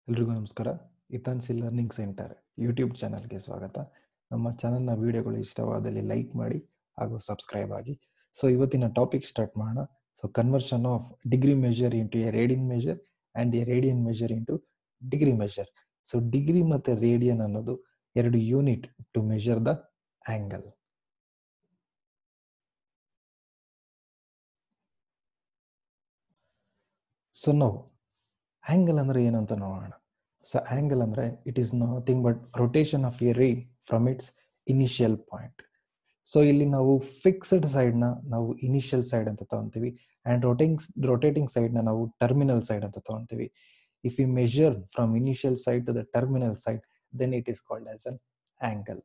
ಎಲ್ರಿಗೂ ನಮಸ್ಕಾರ ಇತಾನ್ಸಿ learning centre YouTube ಚಾನಲ್ಗೆ ಸ್ವಾಗತ ನಮ್ಮ ಚಾನಲ್ನ ವಿಡಿಯೋಗಳು ಇಷ್ಟವಾದಲ್ಲಿ ಲೈಕ್ ಮಾಡಿ ಹಾಗೂ ಸಬ್ಸ್ಕ್ರೈಬ್ ಆಗಿ ಸೊ ಇವತ್ತಿನ ಟಾಪಿಕ್ ಸ್ಟಾರ್ಟ್ ಮಾಡೋಣ so conversion of degree measure into a radian measure and a radian measure into degree measure so degree ಮತ್ತು ರೇಡಿಯನ್ ಅನ್ನೋದು ಎರಡು unit to measure the angle so ನಾವು ಆಂಗಲ್ ಅಂದರೆ ಏನಂತ ನೋಡೋಣ ಸೊ ಆಂಗಲ್ ಅಂದರೆ it is nothing but rotation of a ray from its initial point so ಇಲ್ಲಿ ನಾವು ಫಿಕ್ಸ್ಡ್ ಸೈಡ್ನ ನಾವು ಇನಿಷಿಯಲ್ ಸೈಡ್ ಅಂತ ತಗೊತೀವಿ ಆ್ಯಂಡ್ ರೊಟೇಟಿಂಗ್ ರೊಟೇಟಿಂಗ್ ಸೈಡ್ನ ನಾವು ಟರ್ಮಿನಲ್ ಸೈಡ್ ಅಂತ ತಗೊತೀವಿ if you measure from initial side to the terminal side then it is called as an angle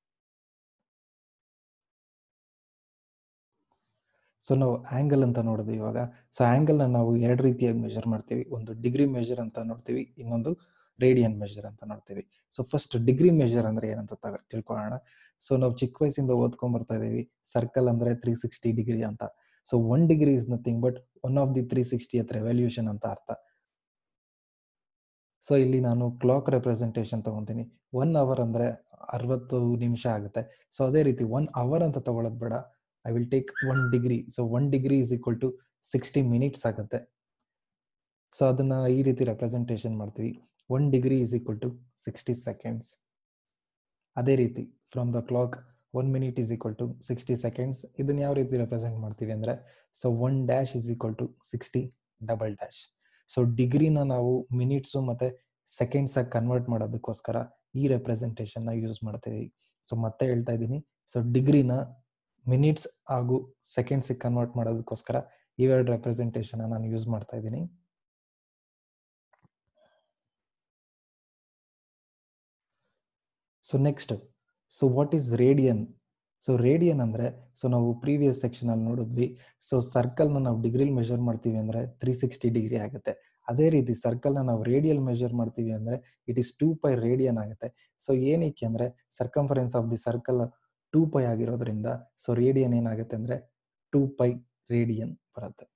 so ನಾವು angle ಅಂತ ನೋಡಿದ್ವಿ ಇವಾಗ ಸೊ ಆಂಗಲ್ನ ನಾವು ಎರಡು ರೀತಿಯಾಗಿ ಮೆಷರ್ ಮಾಡ್ತೀವಿ ಒಂದು ಡಿಗ್ರಿ ಮೆಷರ್ ಅಂತ ನೋಡ್ತೀವಿ ಇನ್ನೊಂದು ರೇಡಿಯನ್ ಮೆಷರ್ ಅಂತ ನೋಡ್ತೀವಿ ಸೊ ಫಸ್ಟ್ ಡಿಗ್ರಿ ಮೆಷರ್ ಅಂದ್ರೆ ಏನಂತ ತಗ ತಿಳ್ಕೊಳ್ಳೋಣ ಸೊ ನಾವು ಚಿಕ್ಕ ವಯಸ್ಸಿಂದ ಓದ್ಕೊಂಡ್ ಬರ್ತಾ ಇದೀವಿ ಸರ್ಕಲ್ ಅಂದ್ರೆ ತ್ರೀ ಸಿಕ್ಸ್ಟಿ ಡಿಗ್ರಿ ಅಂತ so one degree is nothing but one of the three sixty ಹತ್ರ ರೆವಲ್ಯೂಷನ್ ಅಂತ ಅರ್ಥ ಸೊ ಇಲ್ಲಿ ನಾನು ಕ್ಲಾಕ್ ರೆಪ್ರೆಸೆಂಟೇಷನ್ ತಗೊಂತೀನಿ ಒನ್ ಅವರ್ ಅಂದ್ರೆ ಅರವತ್ತು ನಿಮಿಷ ಆಗುತ್ತೆ ಸೊ ಅದೇ ರೀತಿ ಒನ್ ಅವರ್ ಅಂತ ತಗೊಳ್ಳೋದು ಬೇಡ I will take one degree so one degree is equal to sixty minutes ಆಗುತ್ತೆ ಸೊ ಅದನ್ನ ಈ ರೀತಿ ರೆಪ್ರೆಸೆಂಟೇಷನ್ ಮಾಡ್ತೀವಿ one degree is equal to sixty seconds ಅದೇ ರೀತಿ from the clock one minute is equal to sixty seconds ಇದನ್ನ ಯಾವ ರೀತಿ ರೆಪ್ರೆಸೆಂಟ್ ಮಾಡ್ತೀವಿ ಅಂದರೆ so one dash is equal to sixty double dash so ಡಿಗ್ರಿನ ನಾವು ಮಿನಿಟ್ಸು ಮತ್ತು ಸೆಕೆಂಡ್ಸಾಗಿ ಕನ್ವರ್ಟ್ ಮಾಡೋದಕ್ಕೋಸ್ಕರ ಈ ರೆಪ್ರೆಸೆಂಟೇಷನ್ನ ಯೂಸ್ ಮಾಡ್ತೀವಿ ಸೊ ಮತ್ತೆ ಹೇಳ್ತಾ ಇದ್ದೀನಿ ಸೊ ಡಿಗ್ರಿನ ಮಿನಿಟ್ಸ್ ಹಾಗೂ ಸೆಕೆಂಡ್ಸಿಗೆ ಕನ್ವರ್ಟ್ ಮಾಡೋದಕ್ಕೋಸ್ಕರ ಇವೆರಡು ರೆಪ್ರೆಸೆಂಟೇಷನ್ ನಾನು ಯೂಸ್ ಮಾಡ್ತಾ ಇದ್ದೀನಿ so next so what is radian so radian ಅಂದರೆ ಸೊ ನಾವು ಪ್ರೀವಿಯಸ್ ಸೆಕ್ಷನಲ್ಲಿ ನೋಡಿದ್ವಿ ಸೊ ಸರ್ಕಲ್ನ ನಾವು ಡಿಗ್ರಿಲ್ ಮೆಷರ್ ಮಾಡ್ತೀವಿ ಅಂದರೆ ತ್ರೀ ಸಿಕ್ಸ್ಟಿ ಡಿಗ್ರಿ ಆಗುತ್ತೆ ಅದೇ ರೀತಿ ಸರ್ಕಲ್ನ ನಾವು ರೇಡಿಯಲ್ ಮೆಷರ್ ಮಾಡ್ತೀವಿ ಅಂದರೆ it is two pi radian ಆಗುತ್ತೆ ಸೊ ಏನಕ್ಕೆ ಅಂದರೆ circumference of the circle two pi ಆಗಿರೋದ್ರಿಂದ ಸೊ ರೇಡಿಯನ್ ಏನಾಗುತ್ತೆ ಅಂದರೆ ಟೂ ಪೈ ರೇಡಿಯನ್ ಬರುತ್ತೆ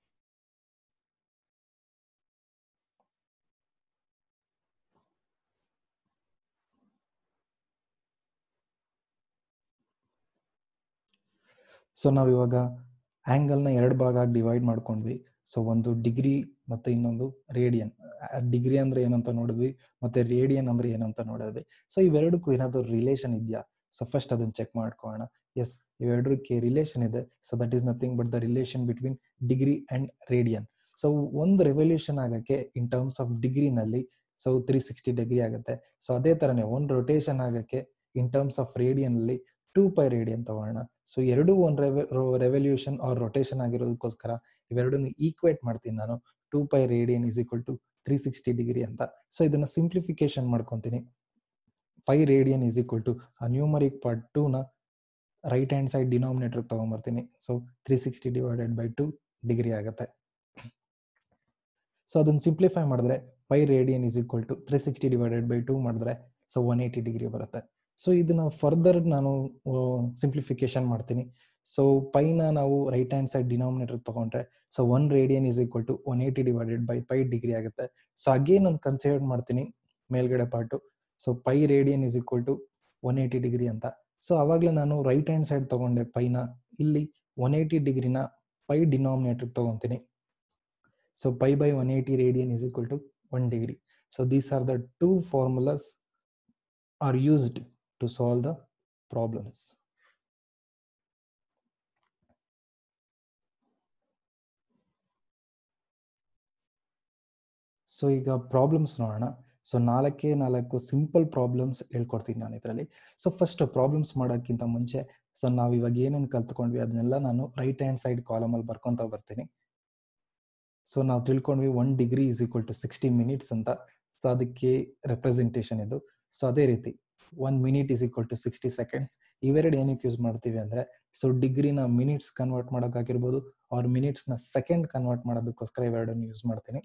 ಸೊ ನಾವು ಇವಾಗ ಆಂಗಲ್ನ ಎರಡು ಭಾಗ ಆಗಿ ಡಿವೈಡ್ ಮಾಡ್ಕೊಂಡ್ವಿ ಸೊ ಒಂದು ಡಿಗ್ರಿ ಮತ್ತೆ ಇನ್ನೊಂದು ರೇಡಿಯನ್ ಡಿಗ್ರಿ ಅಂದ್ರೆ ಏನಂತ ನೋಡಿದ್ವಿ ಮತ್ತೆ ರೇಡಿಯನ್ ಅಂದ್ರೆ ಏನಂತ ನೋಡಿದ್ವಿ ಸೊ ಇವೆರಡಕ್ಕೂ ಏನಾದ್ರು ರಿಲೇಷನ್ ಇದೆಯಾ ಸೊ ಫಸ್ಟ್ ಅದನ್ನ ಚೆಕ್ ಮಾಡ್ಕೊಳ್ಳೋಣ ಎಸ್ ಇವೆರಡಕ್ಕೆ ರಿಲೇಷನ್ ಇದೆ so that is nothing but the relation between degree and radian so ಒಂದು ರೆವಲ್ಯೂಷನ್ ಆಗಕ್ಕೆ ಇನ್ ಟರ್ಮ್ಸ್ ಆಫ್ ಡಿಗ್ರಿನಲ್ಲಿ ಸೊ ತ್ರೀ ಸಿಕ್ಸ್ಟಿ ಡಿಗ್ರಿ ಆಗುತ್ತೆ ಸೊ ಅದೇ ತರನೇ ಒಂದು ರೊಟೇಷನ್ ಆಗಕ್ಕೆ ಇನ್ ಟರ್ಮ್ಸ್ ಆಫ್ ರೇಡಿಯನ್ ಅಲ್ಲಿ ಟೂ ಪೈ ರೇಡಿಯನ್ ತಗೋಣ ಸೊ ಎರಡು ಒಂದು ರೆವಲ್ಯೂಷನ್ ಆರ್ ರೊಟೇಷನ್ ಆಗಿರೋದಕ್ಕೋಸ್ಕರ ಇವೆರಡನ್ನು ಈಕ್ವೇಟ್ ಮಾಡ್ತೀನಿ ನಾನು two pi radian is equal to three sixty degree ಅಂತ ಸೊ ಇದನ್ನ ಸಿಂಪ್ಲಿಫಿಕೇಶನ್ ಮಾಡ್ಕೊತೀನಿ pi radian is equal to uh numeric part ಟೂನ ರೈಟ್ ಹ್ಯಾಂಡ್ ಸೈಡ್ ಡಿನಾಮಿನೇಟರ್ ತಗೊಂಬರ್ತೀನಿ so three sixty divided by two degree ಆಗುತ್ತೆ so ಅದನ್ನ simplify ಮಾಡಿದ್ರೆ pi radian is equal to three sixty divided by two ಮಾಡಿದ್ರೆ so one eighty degree ಬರುತ್ತೆ so ಇದನ್ನ further ನಾನು simplification ಮಾಡ್ತೀನಿ ಸೊ ಪೈನ ನಾವು ರೈಟ್ ಹ್ಯಾಂಡ್ ಸೈಡ್ ಡಿನಾಮಿನೇಟರ್ ತಗೊಂಡ್ರೆ so one radian is equal to one eighty divided by pi degree ಆಗುತ್ತೆ so again ನಾನು ಕನ್ಸಿಡರ್ ಮಾಡ್ತೀನಿ ಮೇಲ್ಗಡೆ part so pi radian is equal to one eighty degree ಅಂತ so ಅವಾಗಲೇ ನಾನು ರೈಟ್ ಹ್ಯಾಂಡ್ ಸೈಡ್ ತಗೊಂಡೆ ಪೈನ ಇಲ್ಲಿ ಒನ್ ಏಯ್ಟಿ ಡಿಗ್ರಿನ ಪೈ ಡಿನಾಮಿನೇಟರ್ ತಗೊಂತೀನಿ so pi by one eighty radian is equal to one degree so these are the two formulas are used to solve the problems. So ಈಗ problems ನೋಡೋಣ so ನಾಲ್ಕೇ ನಾಲ್ಕು simple problems ಹೇಳ್ಕೊಡ್ತೀನಿ ನಾನು ಇದರಲ್ಲಿ so first problems ಮಾಡೋಕ್ಕಿಂತ ಮುಂಚೆ so ನಾವು ಇವಾಗ ಏನೇನು ಕಲ್ತ್ಕೊಂಡ್ವಿ ಅದನ್ನೆಲ್ಲ ನಾನು ರೈಟ್ ಹ್ಯಾಂಡ್ ಸೈಡ್ ಕಾಲಮಲ್ಲಿ ಬರ್ಕೊತ ಬರ್ತೀನಿ ಸೊ ನಾವು ತಿಳ್ಕೊಂಡ್ವಿ one degree is equal to sixty minutes ಅಂತ ಸೊ ಅದಕ್ಕೆ ರೆಪ್ರೆಸೆಂಟೇಷನ್ ಇದು ಸೊ ಅದೇ ರೀತಿ one minute is equal to sixty seconds ಇವೆರಡು ಏನಕ್ಕೆ ಯೂಸ್ ಮಾಡ್ತೀವಿ ಅಂದ್ರೆ ಸೊ ಡಿಗ್ರಿನ ಮಿನಿಟ್ಸ್ ಕನ್ವರ್ಟ್ ಮಾಡೋಕ್ಕಾಗಿರ್ಬೋದು ಅವ್ರ ಮಿನಿಟ್ಸ್ನ ಸೆಕೆಂಡ್ ಕನ್ವರ್ಟ್ ಮಾಡೋದಕ್ಕೋಸ್ಕರ ಇವೆರಡನ್ನು ಯೂಸ್ ಮಾಡ್ತೀನಿ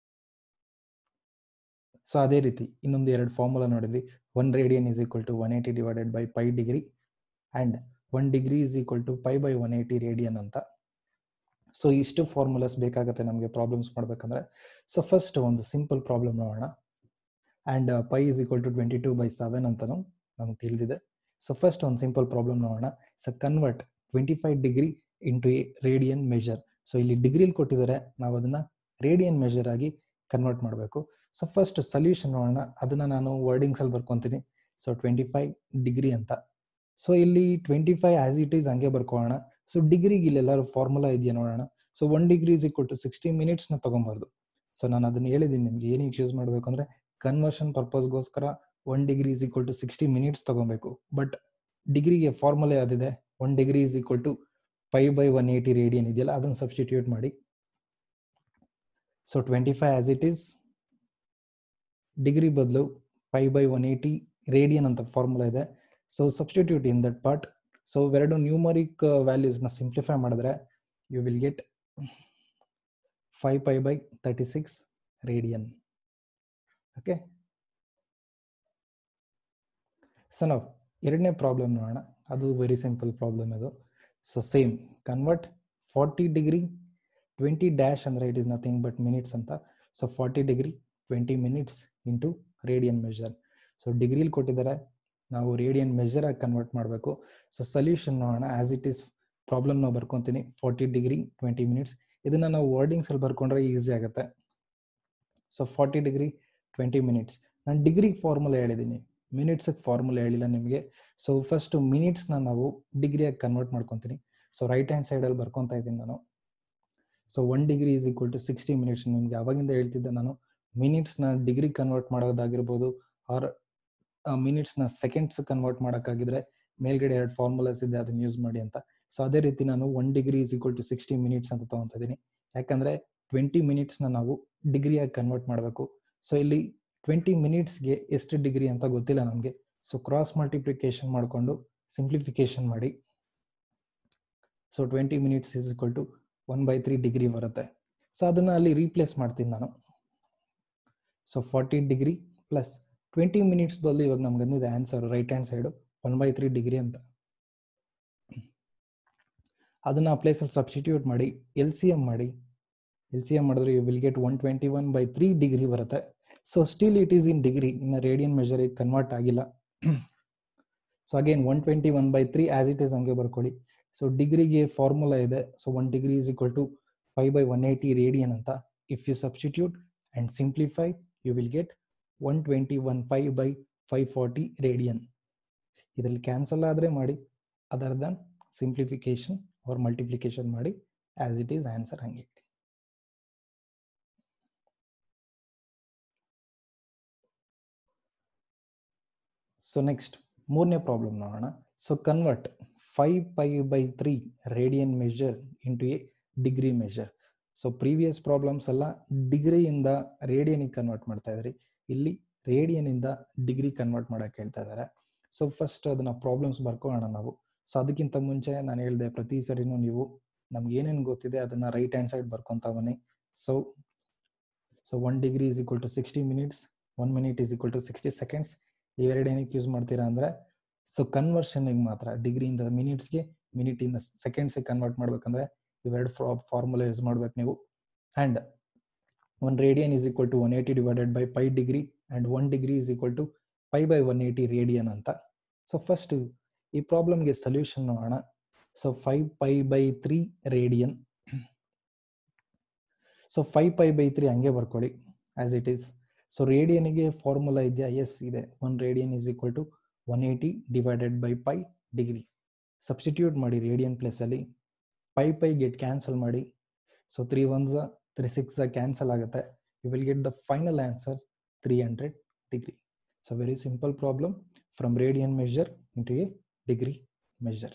ಸೊ ಅದೇ ರೀತಿ ಇನ್ನೊಂದು ಎರಡು ಫಾರ್ಮುಲಾ ನೋಡಿದ್ವಿ one radian is equal to one eighty divided by pi degree and one degree is equal to pi by one eighty radian ಅಂತ ಸೊ ಇಷ್ಟು ಫಾರ್ಮುಲಾಸ್ ಬೇಕಾಗುತ್ತೆ ನಮಗೆ ಪ್ರಾಬ್ಲಮ್ಸ್ ಮಾಡ್ಬೇಕಂದ್ರೆ ಸೊ ಫಸ್ಟ್ ಒಂದು ಸಿಂಪಲ್ ಪ್ರಾಬ್ಲಮ್ ನೋಡೋಣ and pi is equal to twenty two by seven ಅಂತಲೂ ನಮ್ಗೆ ತಿಳಿದಿದೆ ಸೊ ಫಸ್ಟ್ ಒಂದು ಸಿಂಪಲ್ ಪ್ರಾಬ್ಲಮ್ ನೋಡೋಣ so convert twenty five degree into a radian measure so ಇಲ್ಲಿ ಡಿಗ್ರಿಲಿ ಕೊಟ್ಟಿದ್ದಾರೆ ನಾವು ಅದನ್ನು ರೇಡಿಯನ್ ಮೆಷರ್ ಆಗಿ ಕನ್ವರ್ಟ್ ಮಾಡಬೇಕು ಸೊ ಫಸ್ಟ್ ಸೊಲ್ಯೂಷನ್ ನೋಡೋಣ ಅದನ್ನು ನಾನು ವರ್ಡಿಂಗ್ಸಲ್ಲಿ ಬರ್ಕೊತೀನಿ ಸೊ ಟ್ವೆಂಟಿ ಫೈವ್ ಡಿಗ್ರಿ ಅಂತ ಸೊ ಇಲ್ಲಿ twenty five as it is ಹಂಗೆ ಬರ್ಕೊಳ್ಳೋಣ ಸೊ ಡಿಗ್ರಿಗೆ ಇಲ್ಲೆಲ್ಲರೂ ಫಾರ್ಮುಲಾ ಇದೆಯಾ ನೋಡೋಣ so one degree is equal to sixty ಮಿನಿಟ್ಸ್ನ ತೊಗೊಬಾರ್ದು ಸೊ ನಾನು ಅದನ್ನ ಹೇಳಿದ್ದೀನಿ ನಿಮ್ಗೆ ಏನಕ್ಕೆ ಯೂಸ್ ಮಾಡಬೇಕು ಅಂದರೆ ಕನ್ವರ್ಷನ್ ಪರ್ಪಸ್ಗೋಸ್ಕರ one degree is equal to sixty minutes ತೊಗೊಬೇಕು ಬಟ್ ಡಿಗ್ರಿಗೆ ಫಾರ್ಮುಲಾ ಯಾವ್ದಿದೆ one degree is equal to five by one eighty radian ಇದೆಯಲ್ಲ ಅದನ್ನು ಸಬ್ಸ್ಟಿಟ್ಯೂಟ್ ಮಾಡಿ so twenty five as it is degree ಬದಲು five by one eighty radian ಅಂತ formula ಇದೆ so substitute in that part so ಎರಡು numeric ವ್ಯಾಲ್ಯೂಸ್ನ simplify ಮಾಡಿದ್ರೆ you will get five pi by thirty six radian okay so ನಾವು ಎರಡನೇ problem ನೋಡೋಣ ಅದು ವೆರಿ ಸಿಂಪಲ್ ಪ್ರಾಬ್ಲಮ್ ಇದು so same convert forty degree twenty dash ಅಂದರೆ it is nothing but minutes ಅಂತ so forty degree twenty minutes into radian measure so ಡಿಗ್ರಿಲಿ ಕೊಟ್ಟಿದ್ದಾರೆ ನಾವು ರೇಡಿಯನ್ ಮೆಷರ್ ಆಗಿ ಕನ್ವರ್ಟ್ ಮಾಡಬೇಕು ಸೊ ಸೊಲ್ಯೂಷನ್ ನೋಡೋಣ ಆಸ್ ಇಟ್ ಈಸ್ ಪ್ರಾಬ್ಲಮ್ ನಾವು ಬರ್ಕೊತೀನಿ ಫಾರ್ಟಿ ಡಿಗ್ರಿ ಟ್ವೆಂಟಿ ಮಿನಿಟ್ಸ್ ಇದನ್ನು ನಾವು ವರ್ಡಿಂಗ್ಸಲ್ಲಿ ಬರ್ಕೊಂಡ್ರೆ ಈಸಿ ಆಗುತ್ತೆ so forty degree twenty minutes ನಾನು ಡಿಗ್ರಿಗೆ ಫಾರ್ಮುಲಾ ಹೇಳಿದ್ದೀನಿ ಮಿನಿಟ್ಸಿಗೆ ಫಾರ್ಮುಲಾ ಹೇಳಿಲ್ಲ ನಿಮಗೆ ಸೊ ಫಸ್ಟ್ ಮಿನಿಟ್ಸ್ನ ನಾವು ಡಿಗ್ರಿಯಾಗಿ ಕನ್ವರ್ಟ್ ಮಾಡ್ಕೊತೀನಿ ಸೊ ರೈಟ್ ಹ್ಯಾಂಡ್ ಸೈಡಲ್ಲಿ ಬರ್ಕೊತಾ ಇದ್ದೀನಿ ನಾನು so one degree is equal to sixty minutes ನಿಮ್ಗೆ ಅವಾಗಿಂದ ಹೇಳ್ತಿದ್ದೆ ನಾನು ಮಿನಿಟ್ಸ್ನ ಡಿಗ್ರಿ ಕನ್ವರ್ಟ್ ಮಾಡೋದಾಗಿರ್ಬೋದು ಆರ್ ಮಿನಿಟ್ಸ್ನ ಸೆಕೆಂಡ್ಸ್ ಕನ್ವರ್ಟ್ ಮಾಡೋಕ್ಕಾಗಿದ್ರೆ ಮೇಲ್ಗಡೆ ಎರಡು ಫಾರ್ಮುಲಾಸ್ ಇದೆ ಅದನ್ನ ಯೂಸ್ ಮಾಡಿ ಅಂತ ಸೊ ಅದೇ ರೀತಿ ನಾನು one degree is equal to sixty minutes ಅಂತ ತೊಗೊತಾ ಇದ್ದೀನಿ ಯಾಕಂದರೆ ಟ್ವೆಂಟಿ ಮಿನಿಟ್ಸ್ನ ನಾವು ಡಿಗ್ರಿಯಾಗಿ ಕನ್ವರ್ಟ್ ಮಾಡಬೇಕು ಸೊ ಇಲ್ಲಿ ಟ್ವೆಂಟಿ ಮಿನಿಟ್ಸ್ಗೆ ಎಷ್ಟು ಡಿಗ್ರಿ ಅಂತ ಗೊತ್ತಿಲ್ಲ ನಮಗೆ ಸೊ ಕ್ರಾಸ್ ಮಲ್ಟಿಪ್ಲಿಕೇಶನ್ ಮಾಡಿಕೊಂಡು ಸಿಂಪ್ಲಿಫಿಕೇಶನ್ ಮಾಡಿ so twenty minutes is equal to one by three degree ಬರುತ್ತೆ ಸೊ ಅದನ್ನು ಅಲ್ಲಿ ರೀಪ್ಲೇಸ್ ಮಾಡ್ತೀನಿ ನಾನು so forty degree plus twenty minutes ಬದಲು ಇವಾಗ ನಮ್ಗೆ ಬಂದಿದೆ answer right hand side one by three degree ಅಂತ ಅದನ್ನ ಆ ಪ್ಲೇಸಲ್ಲಿ ಸಬ್ಸ್ಟಿಟ್ಯೂಟ್ ಮಾಡಿ ಎಲ್ ಸಿ ಎಮ್ ಮಾಡಿ ಎಲ್ ಸಿ ಎಮ್ ಮಾಡಿದ್ರೆ you will get one twenty one by three degree ಬರುತ್ತೆ so still it is in degree ಇನ್ನು ರೇಡಿಯನ್ ಮೆಷರ್ ಕನ್ವರ್ಟ್ ಆಗಿಲ್ಲ so again one twenty one by three as it is ಹಂಗೆ ಬರ್ಕೊಳ್ಳಿ so ಡಿಗ್ರಿಗೆ formula ಇದೆ so one degree is equal to five by one eighty radian ಅಂತ if you substitute and simplify you will get one twenty one five by five forty radian ಇದರಲ್ಲಿ cancel ಆದರೆ ಮಾಡಿ other than simplification or multiplication ಮಾಡಿ as it is answer ಹಂಗೆ so next ಮೂರನೇ problem ನೋಡೋಣ so convert five pi by three radian measure into a degree measure so previous problems ಎಲ್ಲ ಡಿಗ್ರಿಯಿಂದ ರೇಡಿಯನಿಗೆ convert ಮಾಡ್ತಾ ಇದ್ರಿ ಇಲ್ಲಿ ರೇಡಿಯನಿಂದ ಡಿಗ್ರಿ ಕನ್ವರ್ಟ್ ಮಾಡಕ್ಕೆ ಹೇಳ್ತಾ ಇದ್ದಾರೆ ಸೊ ಫಸ್ಟ್ ಅದನ್ನ ಪ್ರಾಬ್ಲಮ್ಸ್ ಬರ್ಕೊಳ್ಳೋಣ ನಾವು ಸೊ ಅದಕ್ಕಿಂತ ಮುಂಚೆ ನಾನು ಹೇಳಿದೆ ಪ್ರತಿ ಸರಿನೂ ನೀವು ನಮ್ಗೆ ಏನೇನು ಗೊತ್ತಿದೆ ಅದನ್ನ ರೈಟ್ ಹ್ಯಾಂಡ್ ಸೈಡ್ ಬರ್ಕೊಂತ ಬನ್ನಿ so so one degree is equal to sixty minutes one minute is equal to sixty seconds ಇವೆರಡು ಏನಕ್ಕೆ ಯೂಸ್ ಮಾಡ್ತೀರಾ ಅಂದರೆ ಸೊ ಕನ್ವರ್ಷನ್ಗೆ ಮಾತ್ರ ಡಿಗ್ರಿಯಿಂದ ಮಿನಿಟ್ಸ್ಗೆ ಮಿನಿಟಿಂದ ಸೆಕೆಂಡ್ಸ್ಗೆ ಕನ್ವರ್ಟ್ ಮಾಡ್ಬೇಕಂದ್ರೆ ಇವೆರಡು ಫಾರ್ಮುಲಾ ಯೂಸ್ ಮಾಡ್ಬೇಕು ನೀವು and one radian is equal to one eighty divided by pi degree and one degree is equal to pi by one eighty radian ಅಂತ ಸೊ ಫಸ್ಟ್ ಈ ಪ್ರಾಬ್ಲಮ್ಗೆ ಸೊಲ್ಯೂಷನ್ ನೋಡೋಣ so five pi by three radian so five pi by three ಹಂಗೆ ಬರ್ಕೊಳ್ಳಿ as it is so ರೇಡಿಯನ್ಗೆ formula ಇದೆಯಾ yes ಇದೆ one radian is equal to one eighty divided by pi degree substitute ಮಾಡಿ radian ಪ್ಲೇಸಲ್ಲಿ pi pi get cancel ಮಾಡಿ so three ones three six cancel ಆಗುತ್ತೆ you will get the final answer three hundred degree so very simple problem from radian measure into a degree measure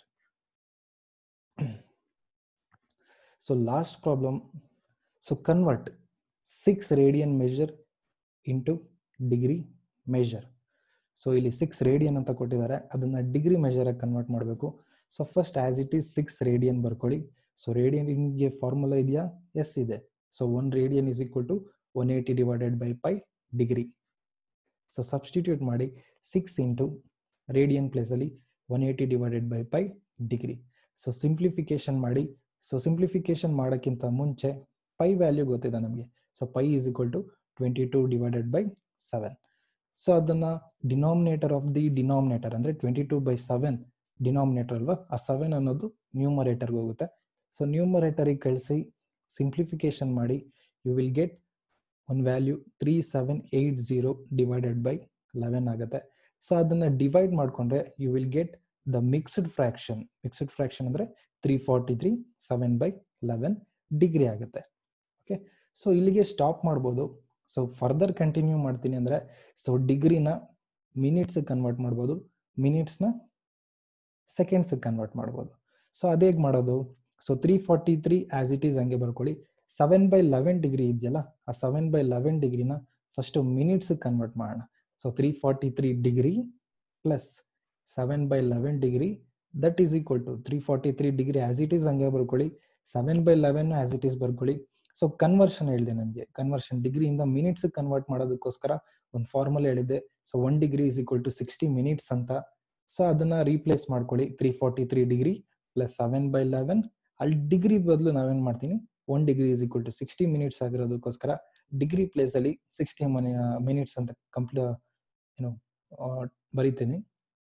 so last problem so convert six radian measure into degree measure so ಇಲ್ಲಿ six radian ಅಂತ ಕೊಟ್ಟಿದ್ದಾರೆ ಅದನ್ನ degree ಮೆಷರಾಗಿ convert ಮಾಡಬೇಕು so first as it is six radian ಬರ್ಕೊಳ್ಳಿ so ರೇಡಿಯನ್ಗೆ formula ಇದೆಯಾ yes ಇದೆ so one radian is equal to one eighty divided by pi degree so substitute ಮಾಡಿ ಸಿಕ್ಸ್ ಇಂಟು ರೇಡಿಯನ್ ಪ್ಲೇಸಲ್ಲಿ one eighty divided by pi degree so simplification ಮಾಡಿ so simplification ಮಾಡೋಕ್ಕಿಂತ ಮುಂಚೆ pi value ಗೊತ್ತಿದೆ ನಮಗೆ so pi is equal to twenty two divided by seven so ಅದನ್ನ denominator of the denominator ಅಂದ್ರೆ twenty two by seven denominator ಅಲ್ವಾ ಆ seven ಅನ್ನೋದು ನ್ಯೂಮರೇಟರ್ಗೆ ಹೋಗುತ್ತೆ ಸೊ ನ್ಯೂಮರೇಟರಿಗೆ ಕಳಿಸಿ ಸಿಂಪ್ಲಿಫಿಕೇಶನ್ ಮಾಡಿ ಯು ವಿಲ್ ಗೆಟ್ ಒಂದು value three seven eight zero divided by eleven ಆಗುತ್ತೆ ಸೊ ಅದನ್ನ ಡಿವೈಡ್ ಮಾಡಿಕೊಂಡ್ರೆ you will get the mixed fraction mixed fraction ಅಂದ್ರೆ three forty three seven by eleven degree ಆಗುತ್ತೆ ಓಕೆ ಸೊ ಇಲ್ಲಿಗೆ stop ಮಾಡ್ಬೋದು so further continue ಮಾಡ್ತೀನಿ ಅಂದ್ರೆ so ಡಿಗ್ರಿನ ಮಿನಿಟ್ಸ್ ಕನ್ವರ್ಟ್ ಮಾಡ್ಬೋದು ಮಿನಿಟ್ಸ್ನ ಸೆಕೆಂಡ್ಸ್ ಕನ್ವರ್ಟ್ ಮಾಡ್ಬೋದು ಸೊ ಅದೇಗ್ ಮಾಡೋದು so three forty three as it is ಹಂಗೆ ಬರ್ಕೊಳ್ಳಿ ಸೆವೆನ್ ಬೈ ಲೆವೆನ್ ಡಿಗ್ರಿ ಇದೆಯಲ್ಲ ಆ ಸೆವೆನ್ ಬೈ ಲೆವೆನ್ ಡಿಗ್ರಿನ ಫಸ್ಟ್ ಮಿನಿಟ್ಸ್ ಕನ್ವರ್ಟ್ ಮಾಡೋಣ so three forty three degree plus seven by eleven degree that is equal to three forty three degree as it is ಹಂಗೆ ಬರ್ಕೊಳ್ಳಿ seven by eleven as it is ಬರ್ಕೊಳ್ಳಿ so conversion ಹೇಳಿದೆ ನಮಗೆ conversion ಡಿಗ್ರಿಯಿಂದ minutes convert ಮಾಡೋದಕ್ಕೋಸ್ಕರ ಒಂದು formula ಹೇಳಿದೆ so one degree is equal to sixty minutes ಅಂತ so ಅದನ್ನ ರೀಪ್ಲೇಸ್ ಮಾಡ್ಕೊಳ್ಳಿ three forty three degree plus seven by eleven ಅಲ್ಲಿ ಡಿಗ್ರಿ ಬದಲು ನಾವೇನ್ ಮಾಡ್ತೀನಿ one degree is equal to sixty minutes ಆಗಿರೋದಕ್ಕೋಸ್ಕರ ಡಿಗ್ರಿ ಪ್ಲೇಸ್ ಅಲ್ಲಿ ಸಿಕ್ಸ್ಟಿ ಮಿನಿಟ್ಸ್ ಅಂತ ಕಂಪ್ಲೀ ಏನು ಬರೀತೀನಿ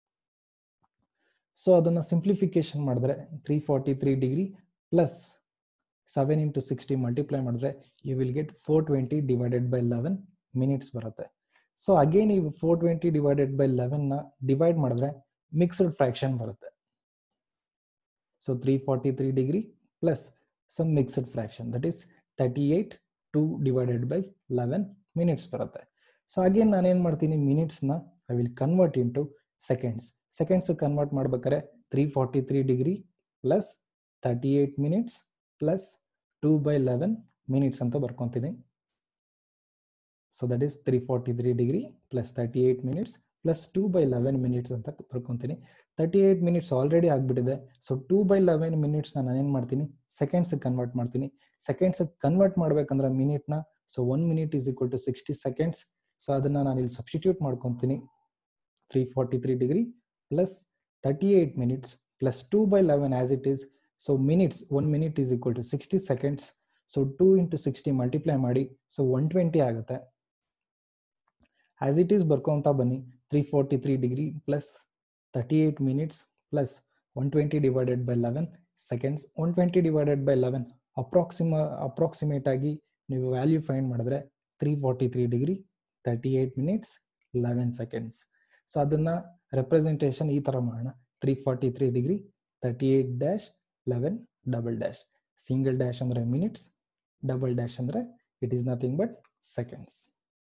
ಸೊ ಅದನ್ನ ಸಿಂಪ್ಲಿಫಿಕೇಶನ್ ಮಾಡಿದ್ರೆ three forty three degree plus seven into sixty multiply ಮಾಡಿದ್ರೆ you will get four twenty divided by eleven minutes ಬರುತ್ತೆ ಸೊ ಅಗೇನ್ ನೀವು four twenty divided by eleven ನ ಡಿವೈಡ್ ಮಾಡಿದ್ರೆ ಮಿಕ್ಸ್ಡ್ ಫ್ರಾಕ್ಷನ್ ಬರುತ್ತೆ so three forty three degree plus some mixed fraction that is thirty eight two divided by eleven minutes ಬರುತ್ತೆ so again ನಾನೇನು ಮಾಡ್ತೀನಿ ಮಿನಿಟ್ಸ್ನ I will convert into seconds seconds convert ಮಾಡ್ಬೇಕಾದ್ರೆ three forty three degree plus thirty eight minutes plus two by eleven minutes ಅಂತ ಬರ್ಕೊತೀನಿ so that is three forty three degree plus thirty eight minutes plus two by eleven minutes ಅಂತ ಬರ್ಕೊತೀನಿ thirty eight minutes already ಆಗಿಬಿಟ್ಟಿದೆ so two by eleven ಮಿನಿಟ್ಸ್ನ ನಾನೇನು ಮಾಡ್ತೀನಿ seconds convert ಮಾಡ್ತೀನಿ seconds convert ಮಾಡ್ಬೇಕಂದ್ರೆ ಮಿನಿಟ್ನ so one minute is equal to sixty seconds so ಅದನ್ನ ನಾನು ಇಲ್ಲಿ ಸಬ್ಸ್ಟಿಟ್ಯೂಟ್ ಮಾಡ್ಕೊತೀನಿ three forty three degree plus thirty eight minutes plus two by eleven as it is so minutes one minute is equal to sixty seconds so two into sixty multiply ಮಾಡಿ so one twenty ಆಗುತ್ತೆ as it is ಬರ್ಕೊಂತ ಬನ್ನಿ three forty three degree plus thirty eight minutes plus one twenty divided by eleven seconds one twenty divided by eleven ಅಪ್ರಾಕ್ಸಿಮ approximate ಆಗಿ ನೀವು value find ಮಾಡಿದ್ರೆ three forty three degree thirty eight minutes eleven seconds so ಅದನ್ನ representation ಈ ತರ ಮಾಡೋಣ three forty three degree thirty eight dash eleven double dash single dash ಅಂದ್ರೆ minutes double dash ಅಂದ್ರೆ it is nothing but seconds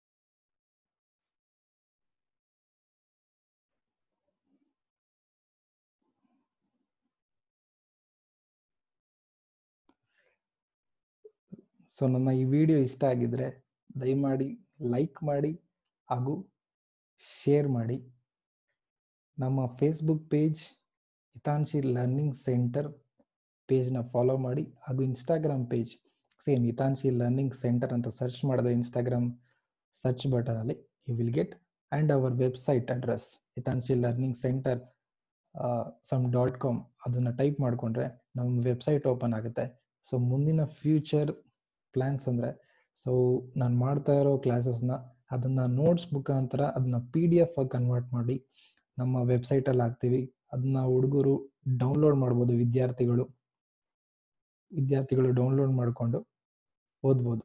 so ನನ್ನ ಈ video ಇಷ್ಟ ಆಗಿದ್ರೆ ದಯಮಾಡಿ ಲೈಕ್ ಮಾಡಿ ಹಾಗೂ ಶೇರ್ ಮಾಡಿ ನಮ್ಮ Facebook page Hitanshi learning centre ಪೇಜ್ನ ಫಾಲೋ ಮಾಡಿ ಹಾಗೂ Instagram page same Hitanshi learning centre ಅಂತ ಸರ್ಚ್ ಮಾಡಿದ್ರೆ ಇನ್ಸ್ಟಾಗ್ರಾಮ್ ಸರ್ಚ್ ಬಟನಲ್ಲಿ you will get and our website address Hitanshi learning centre some dot com ಅದನ್ನು ಟೈಪ್ ಮಾಡಿಕೊಂಡ್ರೆ ನಮ್ಮ ವೆಬ್ಸೈಟ್ ಓಪನ್ ಆಗುತ್ತೆ ಸೊ ಮುಂದಿನ ಫ್ಯೂಚರ್ ಪ್ಲ್ಯಾನ್ಸ್ ಅಂದರೆ ಸೊ ನಾನು ಮಾಡ್ತಾ ಇರೋ ಕ್ಲಾಸಸ್ನ ಅದನ್ನು ನೋಟ್ಸ್ ಮುಖಾಂತರ ಅದನ್ನ ಪಿ ಡಿ ಎಫ್ ಆಗಿ ಕನ್ವರ್ಟ್ ಮಾಡಿ ನಮ್ಮ ವೆಬ್ಸೈಟಲ್ಲಿ ಹಾಕ್ತೀವಿ ಅದನ್ನ ಹುಡುಗರು ಡೌನ್ಲೋಡ್ ಮಾಡ್ಬೋದು ವಿದ್ಯಾರ್ಥಿಗಳು ವಿದ್ಯಾರ್ಥಿಗಳು ಡೌನ್ಲೋಡ್ ಮಾಡಿಕೊಂಡು ಓದ್ಬೋದು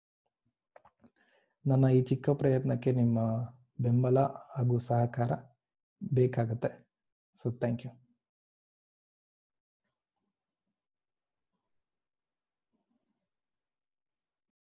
ನನ್ನ ಈ ಚಿಕ್ಕ ಪ್ರಯತ್ನಕ್ಕೆ ನಿಮ್ಮ ಬೆಂಬಲ ಹಾಗೂ ಸಹಕಾರ ಬೇಕಾಗುತ್ತೆ ಸೊ ಥ್ಯಾಂಕ್ ಯು